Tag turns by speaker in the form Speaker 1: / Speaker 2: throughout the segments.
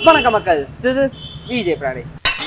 Speaker 1: வணக்கம் மக்கள் this is Vijay Pranesh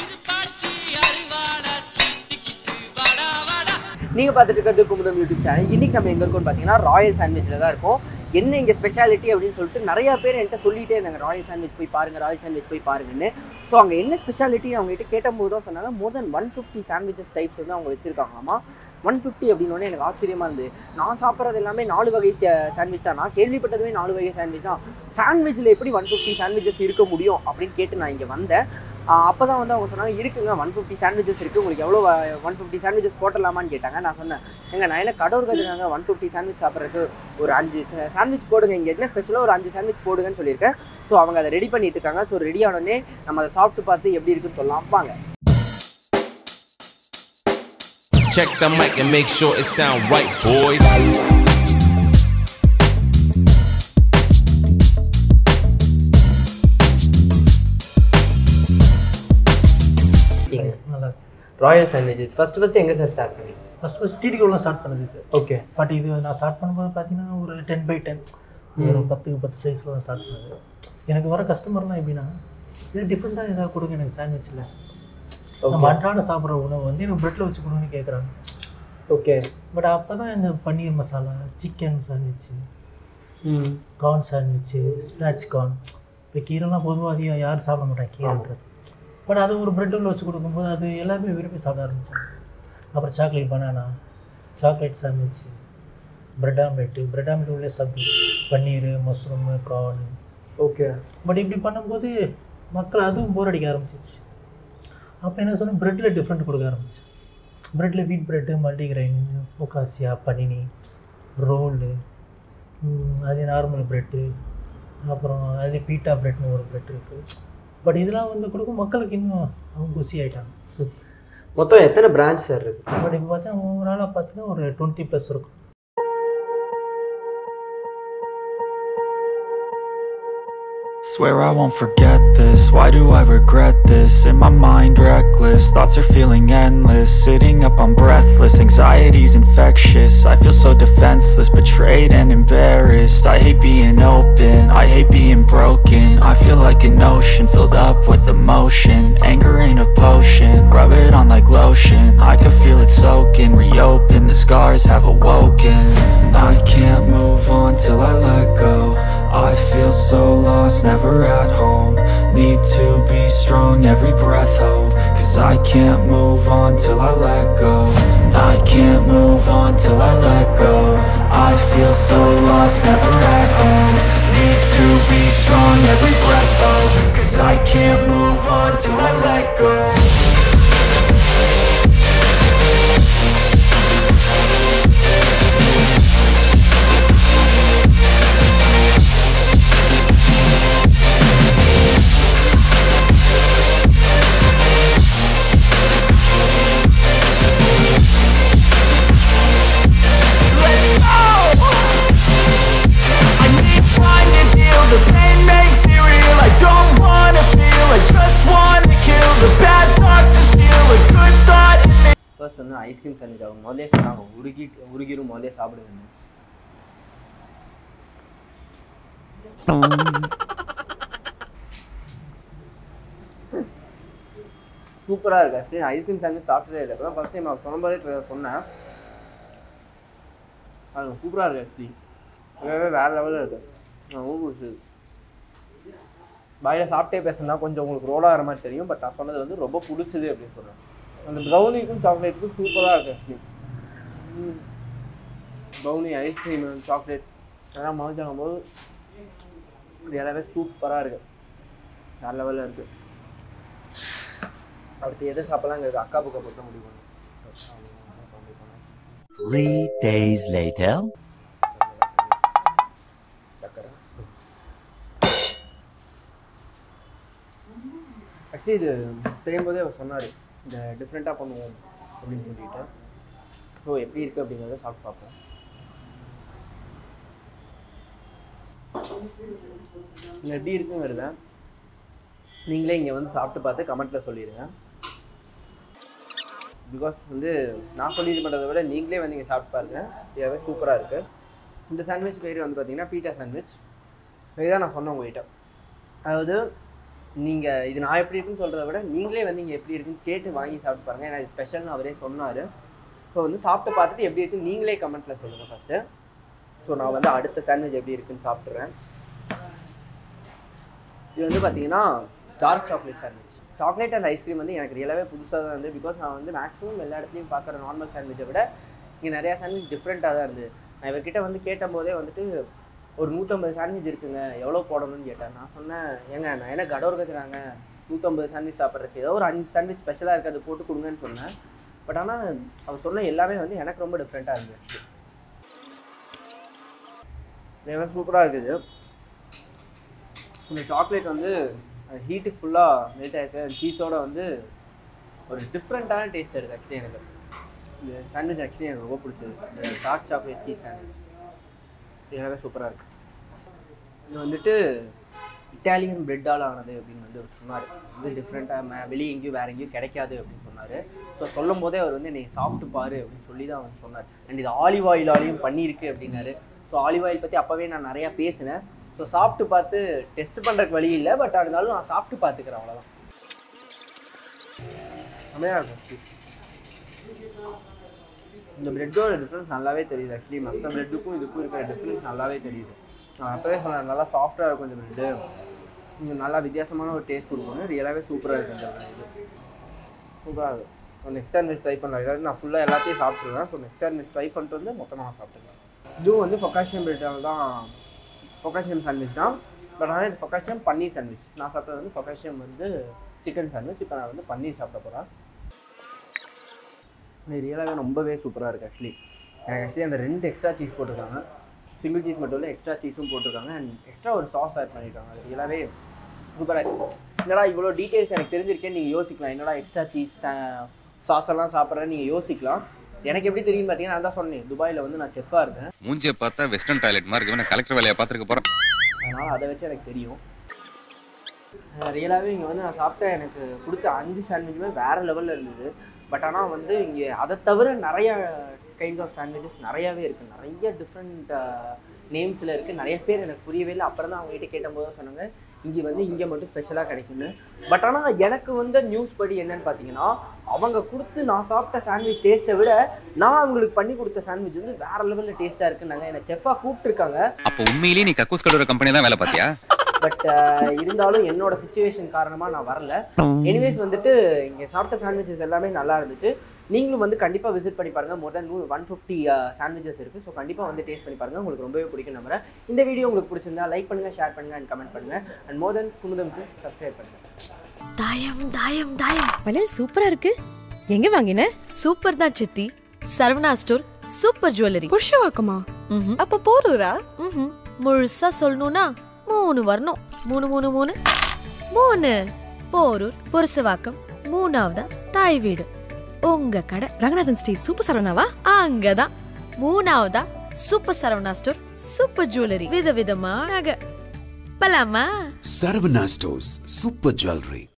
Speaker 1: நீங்க பார்த்துட்டு இருக்கிறது குமுதம் யூடியூப் சேனல் இன்னைக்கு நம்ம எங்க இருக்கோம்னு பார்த்தீங்கன்னா ராயல் சாண்ட்விச்சில் தான் இருக்கும் என்ன இங்கே ஸ்பெஷாலிட்டி அப்படின்னு சொல்லிட்டு நிறைய பேர் என்கிட்ட சொல்லிட்டே இருந்தாங்க ராயல் சாண்ட்விச் போய் பாருங்க ராயல் சாண்ட்விச் போய் பாருங்கன்னு ஸோ அங்கே என்ன ஸ்பெஷாலிட்டி அவங்க கிட்ட கேட்டபோது தான் சொன்னாங்க more than one fifty sandwiches types வந்து அவங்க வச்சிருக்காங்களாமா ஒன் ஃபிஃப்டி அப்படின்னு எனக்கு ஆச்சரியமா இருந்தது நான் சாப்பிட்றது எல்லாமே நாலு வகை சாண்ட்விச் தான் நான் கேள்விப்பட்டதுமே நாலு வகை சாண்ட்விச் தான் சாண்ட்விச்சில் எப்படி ஒன் ஃபிஃப்டி சாண்ட்விச்சஸ் இருக்க முடியும் அப்படின்னு கேட்டு நான் இங்கே வந்தேன் அப்போ தான் வந்து அவங்க சொன்னாங்க இருக்குங்க ஒன் ஃபிஃப்டி சாண்ட்விச்சஸ் இருக்குது உங்களுக்கு எவ்வளோ ஒன் ஃபிஃப்டி சாண்ட்விச்சஸ் போட்டலாமான்னு கேட்டாங்க நான் சொன்னேன் எங்க நான் என்ன கடவுள் கற்றுனாங்க ஒன் ஃபிஃப்டி சாண்ட்விச் சாப்பிட்றதுக்கு ஒரு அஞ்சு சாண்ட்விச் போடுங்க இங்கே என்ன ஸ்பெஷலாக ஒரு அஞ்சு சாண்ட்விச் போடுங்கன்னு சொல்லியிருக்கேன் ஸோ அவங்க அதை ரெடி பண்ணிட்டு இருக்காங்க ஸோ ரெடி ஆனோடனே நம்ம அதை சாப்பிட்டு பார்த்து எப்படி இருக்குன்னு சொல்லலாம் வாங்க
Speaker 2: Check the mic and make sure it sound right, boys.
Speaker 3: நல்லா
Speaker 1: ராயல் சாண்ட்விச் ஃபர்ஸ்ட் ஃபர்ஸ்ட் எங்கே சார் ஸ்டார்ட் பண்ணி
Speaker 3: ஃபஸ்ட் ஃபஸ்ட் டிடிகோலாம் ஸ்டார்ட் பண்ணது இது
Speaker 1: ஓகே
Speaker 3: பட் இது நான் ஸ்டார்ட் பண்ணும்போது பார்த்தீங்கன்னா ஒரு டென் பை டென் ஒரு பத்துக்கு பத்து சைஸில் தான் ஸ்டார்ட் பண்ணது எனக்கு வர கஸ்டமர்லாம் எப்படின்னா இது டிஃப்ரெண்ட்டாக ஏதாவது கொடுங்க எனக்கு சாண்ட்விச்சில் நம்ம அன்றாட சாப்பிட்ற உணவு வந்து எனக்கு ப்ரெட்டில் வச்சு கொடுங்கன்னு கேட்குறாங்க
Speaker 1: ஓகே
Speaker 3: பட் அப்போ தான் இந்த பன்னீர் மசாலா சிக்கன் சாண்ட்விச்சு
Speaker 1: ம்
Speaker 3: கார்ன் சாண்ட்விச்சு ஸ்ப்ராச் கார்ன் இப்போ கீரைலாம் பொதுவாக அதிகம் யாரும் சாப்பிட மாட்டாங்க கீரைன்றது பட் அது ஒரு ப்ரெட்டில் வச்சு கொடுக்கும்போது அது எல்லாருமே விரும்பி சாப்பிட ஆரம்பிச்சாங்க அப்புறம் chocolate banana chocolate sandwich bread omelette bread omelette உள்ளே stuff paneer mushroom corn
Speaker 1: okay
Speaker 3: but இப்படி பண்ணும்போது மக்கள் அதுவும் போர் அடிக்க ஆரம்பிச்சிச்சு அப்போ என்ன சொன்னால் ப்ரெட்டில் டிஃப்ரெண்ட் கொடுக்க ஆரம்பிச்சு ப்ரெட்டில் wheat bread multigrain focaccia panini roll அதே நார்மல் ப்ரெட்டு அப்புறம் அதே பீட்டா ப்ரெட்னு ஒரு ப்ரெட் இருக்குது பட் இதெல்லாம் வந்து கொடுக்கும் மக்களுக்கு இன்னும் அவங்க குசி ஆகிட்டாங்க
Speaker 1: மொத்தம் எத்தனை பிரான்ச் சார் இருக்கு
Speaker 3: பட் இப்போ பார்த்தா ஓவராலாக பார்த்தீங்கன்னா ஒரு டுவெண்ட்டி ப்ளஸ் இருக்கும்
Speaker 4: Swear I won't forget this, why do I regret this? In my mind reckless, thoughts are feeling endless Sitting up I'm breathless, anxiety's infectious I feel so defenseless, betrayed and embarrassed I hate being open, I hate being broken I feel like an ocean filled up with emotion Anger ain't a potion, rub it on like lotion I can feel it soaking, reopen, the scars have awoken I can't move on till I let go I feel so lost, never at home Need to be strong, every breath hold Cause I can't move on till I let go I can't move on till I let go I feel so lost, never at home Need to be strong, every breath hold Cause I can't move on till I let go Let's go! I need time to heal, the pain makes it real I don't wanna feel, I just wanna kill The bad thoughts and steal a good thought in me
Speaker 1: first வந்து ice cream sandwich அவங்க முதல்ல சொன்னாங்க உருகி உருகிரும் முதல்ல சாப்பிடுவேன் சூப்பராக இருக்கு சரி ஐஸ்கிரீம் சாண்ட்விச் சாப்பிட்டதே இல்லை இப்போ ஃபஸ்ட் டைம் அவன் சொன்னபோதே try- சொன்னேன் அது சூப்பராக இருக்கு ஆக்சுவலி வேறு வேறு லெவலில் இருக்கு நான் ரொம்ப பிடிச்சது வாயில் சாப்பிட்டே பேசுனா கொஞ்சம் உங்களுக்கு ரோல் ஆகிற மாதிரி தெரியும் பட் நான் சொன்னது வந்து ரொம்ப பிடிச்சது அப்படின்னு சொல்கிறேன் அந்த ப்ரௌனிக்கும் சாக்லேட்டுக்கும் சூப்பராக இருக்கு ஆக்சுவலி ப்ரௌனி ஐஸ்கிரீமு சாக்லேட் அதெல்லாம் மறைஞ்சாகும் போது இது எல்லாமே சூப்பராக இருக்கு வேறு லெவலில் இருக்குது அடுத்து எதை சாப்பிட்லாங்கிறது அக்கா புக்கை பொறுத்த முடிவு பண்ணும்
Speaker 5: Three days later.
Speaker 1: சக்கரை ஆக்சுவலி இது செய்யும்போதே அவர் சொன்னார் இந்த டிஃப்ரெண்ட்டாக பண்ணுவோம் அப்படின்னு சொல்லிட்டு ஸோ எப்படி இருக்குது அப்படிங்கிறத சாப்பிட்டு பார்ப்போம் இது எப்படி இருக்குங்கிறத நீங்களே இங்கே வந்து சாப்பிட்டு பார்த்து கமெண்ட்டில் சொல்லிடுங்க பிகாஸ் வந்து நான் சொல்லிட்டு பண்ணுறதை விட நீங்களே வந்து இங்கே சாப்பிட்டு பாருங்க இதுவே சூப்பராக இருக்குது இந்த சாண்ட்விச் பேர் வந்து பார்த்தீங்கன்னா பீட்டா சாண்ட்விச் இதுதான் நான் சொன்னேன் உங்ககிட்ட அதாவது நீங்கள் இது நான் எப்படி இருக்குன்னு சொல்கிறத விட நீங்களே வந்து இங்கே எப்படி இருக்குன்னு கேட்டு வாங்கி சாப்பிட்டு பாருங்கள் ஏன்னா இது ஸ்பெஷல்னு அவரே சொன்னார் ஸோ வந்து சாப்பிட்டு பார்த்துட்டு எப்படி இருக்குன்னு நீங்களே கமெண்ட்டில் சொல்லுங்கள் ஃபஸ்ட்டு ஸோ நான் வந்து அடுத்த சாண்ட்விச் எப்படி இருக்குன்னு சாப்பிட்றேன் இது வந்து பார்த்தீங்கன்னா dark chocolate sandwich chocolate and ice cream வந்து எனக்கு ரியலாகவே புதுசாக தான் இருந்தது பிகாஸ் நான் வந்து மேக்ஸிமம் எல்லா இடத்துலையும் பார்க்குற நார்மல் சாண்ட்விச்சை விட இங்கே நிறையா சாண்ட்விச் டிஃப்ரெண்ட்டாக தான் இருந்தது நான் இவர்கிட்ட வந்து கேட்டபோதே வந்துட்டு ஒரு நூற்றம்பது சாண்ட்விச் இருக்குங்க எவ்வளோ போடணும்னு கேட்டேன் நான் சொன்னேன் ஏங்க நான் என்ன கடவுள் கத்துறாங்க நூற்றம்பது சாண்ட்விச் சாப்பிட்றதுக்கு ஏதோ ஒரு அஞ்சு சாண்ட்விச் ஸ்பெஷலாக இருக்குது அது போட்டு கொடுங்கன்னு சொன்னேன் பட் ஆனால் அவர் சொன்ன எல்லாமே வந்து எனக்கு ரொம்ப டிஃப்ரெண்ட்டாக இருந்துச்சு எல்லாமே சூப்பராக இருக்குது இந்த சாக்லேட் வந்து ஹீட்டுக்கு ஃபுல்லாக மெல்ட் ஆகிருக்கு சீஸோட வந்து ஒரு டிஃப்ரெண்ட்டான டேஸ்ட் இருக்குது ஆக்சுவலி எனக்கு இந்த சாண்ட்விச் ஆக்சுவலி எனக்கு ரொம்ப பிடிச்சது இந்த டார்க் சாக்லேட் சீஸ் சாண்ட்விச் எல்லாமே சூப்பராக இருக்குது இது வந்துட்டு இட்டாலியன் பிரெட்டால் ஆனது அப்படின்னு வந்து அவர் சொன்னார் இது டிஃப்ரெண்ட்டாக வெளியே எங்கேயும் வேறு எங்கேயும் கிடைக்காது அப்படின்னு சொன்னார் ஸோ சொல்லும் போதே அவர் வந்து என்னை சாப்பிட்டு பாரு அப்படின்னு சொல்லி தான் அவர் சொன்னார் அண்ட் இது ஆலிவ் ஆயிலாலையும் பண்ணியிருக்கு அப்படின்னாரு ஸோ ஆலிவ் ஆயில் பற்றி அப்போவே நான் நிறையா பேசினேன் ஸோ சாப்பிட்டு பார்த்து டெஸ்ட் பண்ணுறதுக்கு வழி இல்லை பட் இருந்தாலும் நான் சாப்பிட்டு பார்த்துக்கிறேன் அவ்வளோதான் செம்மையாக இருக்கும் இந்த பிரெட்டோட டிஃப்ரென்ஸ் நல்லாவே தெரியுது ஆக்சுவலி மற்ற பிரெட்டுக்கும் இதுக்கும் இருக்கிற டிஃப்ரென்ஸ் நல்லாவே தெரியுது நான் அப்போவே சொன்னேன் நல்லா சாஃப்டாக இருக்கும் இந்த பிரெட்டு இங்கே நல்லா வித்தியாசமான ஒரு டேஸ்ட் கொடுக்கணும் ரியலாகவே சூப்பராக இருக்குது இந்த இது சூப்பராக இருக்கும் ஸோ நெக்ஸ்ட் டைம் ட்ரை பண்ணலாம் இதாவது நான் ஃபுல்லாக எல்லாத்தையும் சாப்பிட்ருவேன் ஸோ நெக்ஸ்ட் டைம் ட்ரை பண்ணிட்டு வந்து மொத்தமாக சாப்பிட்டுக்கலாம் இதுவும் வந்து பொக்காசியம் பிரெட்டால் தான் பொக்காசியம் சாண்ட்விச் தான் பட் ஆனால் இது பொக்காசியம் பன்னீர் சாண்ட்விச் நான் சாப்பிட்டது வந்து பொக்காசியம் வந்து சிக்கன் சாண்ட்விச் இப்போ நான் வந்து பன்னீர் சாப்பிட போகிறேன் இது ரியலாகவே ரொம்பவே சூப்பராக இருக்குது ஆக்சுவலி எனக்கு ஆக்சுவலி அந்த ரெண்டு எக்ஸ்ட்ரா சீஸ் போட்டிருக்காங்க சிங்கிள் சீஸ் மட்டும் இல்லை எக்ஸ்ட்ரா சீஸும் போட்டிருக்காங்க அண்ட் எக்ஸ்ட்ரா ஒரு சாஸ் ஆட் பண்ணியிருக்காங்க அது ரியலாகவே சூப்பராக இருக்கு என்னடா இவ்வளோ டீட்டெயில்ஸ் எனக்கு தெரிஞ்சிருக்கேன்னு நீங்கள் யோசிக்கலாம் என்னடா எக்ஸ்ட்ரா சீஸ் சாஸ் எல்லாம் சாப்பிட்றேன்னு நீங்கள் யோசிக்கலாம் எனக்கு எப்படி தெரியும் பார்த்தீங்கன்னா நான் தான் சொன்னேன் துபாயில் வந்து நான் செஃப்பாக இருக்கேன்
Speaker 6: மூஞ்சிய பார்த்தா வெஸ்டர்ன் டாய்லெட் மாதிரி இருக்கு நான் கலெக்டர் வேலையை பார்த்துருக்க போறேன்
Speaker 1: அதனால் அதை வச்சு எனக்கு தெரியும் ரியலாகவே இங்கே வந்து நான் சாப்பிட்ட எனக்கு கொடுத்த அஞ்சு சாண்ட்விச்சுமே வேறு லெவலில் இருந்தது பட் ஆனால் வந்து இங்கே அதை தவிர நிறைய கைண்ட்ஸ் ஆஃப் சாண்ட்விச்சஸ் நிறையாவே இருக்குது நிறைய டிஃப்ரெண்ட் நேம்ஸில் இருக்குது நிறைய பேர் எனக்கு புரியவே இல்லை அப்புறம் தான் அவங்ககிட்ட கேட்டபோது தான் சொன்னாங்க இங்கே வந்து இங்கே மட்டும் ஸ்பெஷலாக கிடைக்கும்னு பட் ஆனால் எனக்கு வந்த நியூஸ் படி என்னன்னு பார்த்தீங்கன்னா அவங்க கொடுத்து நான் சாப்பிட்ட சாண்ட்விச் டேஸ்ட்டை விட நான் அவங்களுக்கு பண்ணி கொடுத்த சாண்ட்விச் வந்து வேறு லெவலில் டேஸ்ட்டாக இருக்குன்னாங்க என்னை செஃப்பாக கூப்பிட்டுருக்காங்க
Speaker 6: அப்போ உண்மையிலேயே நீ கக்கூஸ் கடுற கம்பெனி தான் வேலை பார்த்தியா
Speaker 1: பட் இருந்தாலும் என்னோட சுச்சுவேஷன் காரணமாக நான் வரல எனிவேஸ் வந்துட்டு இங்கே சாப்பிட்ட சாண்ட்விச்சஸ் எல்லாமே நல்லா இருந்துச்சு நீங்களும் வந்து கண்டிப்பாக விசிட் பண்ணி பாருங்கள் more than one fifty sandwiches இருக்குது ஸோ கண்டிப்பாக வந்து டேஸ்ட் பண்ணி பாருங்கள் உங்களுக்கு ரொம்பவே பிடிக்கும் நம்புறேன் இந்த வீடியோ உங்களுக்கு பிடிச்சிருந்தா லைக் பண்ணுங்கள் ஷேர் பண்ணுங்கள் அண்ட் கமெண்ட் பண்ணுங்கள் அண்ட் மோர் தென் குமுதம்க்கு சப்ஸ்கிரைப் பண்ணுங்கள்
Speaker 7: தாயம் தாயம் தாயம்
Speaker 8: வளையல் சூப்பரா இருக்கு எங்க வாங்கின
Speaker 7: சூப்பர் தான் சித்தி சரவணா ஸ்டோர் சூப்பர் ஜுவல்லரி
Speaker 8: புருஷவாக்கமா
Speaker 7: ம்ஹும்.
Speaker 8: அப்ப போரூரா
Speaker 7: ம்ஹும். முழுசா சொல்லணும்னா மூணு வரணும் மூணு மூணு மூணு மூணு போரூர் புருசவாக்கம் மூணாவதா தாய் வீடு உங்க கடை
Speaker 8: ரங்கநாதன் ஸ்ட்ரீட் சூப்பர் சரவணாவா
Speaker 7: அங்கதான் மூணாவதா super Saravana store super jewellery விதவிதமா நகை பலாமா
Speaker 9: Saravana Stores Super Jewelry.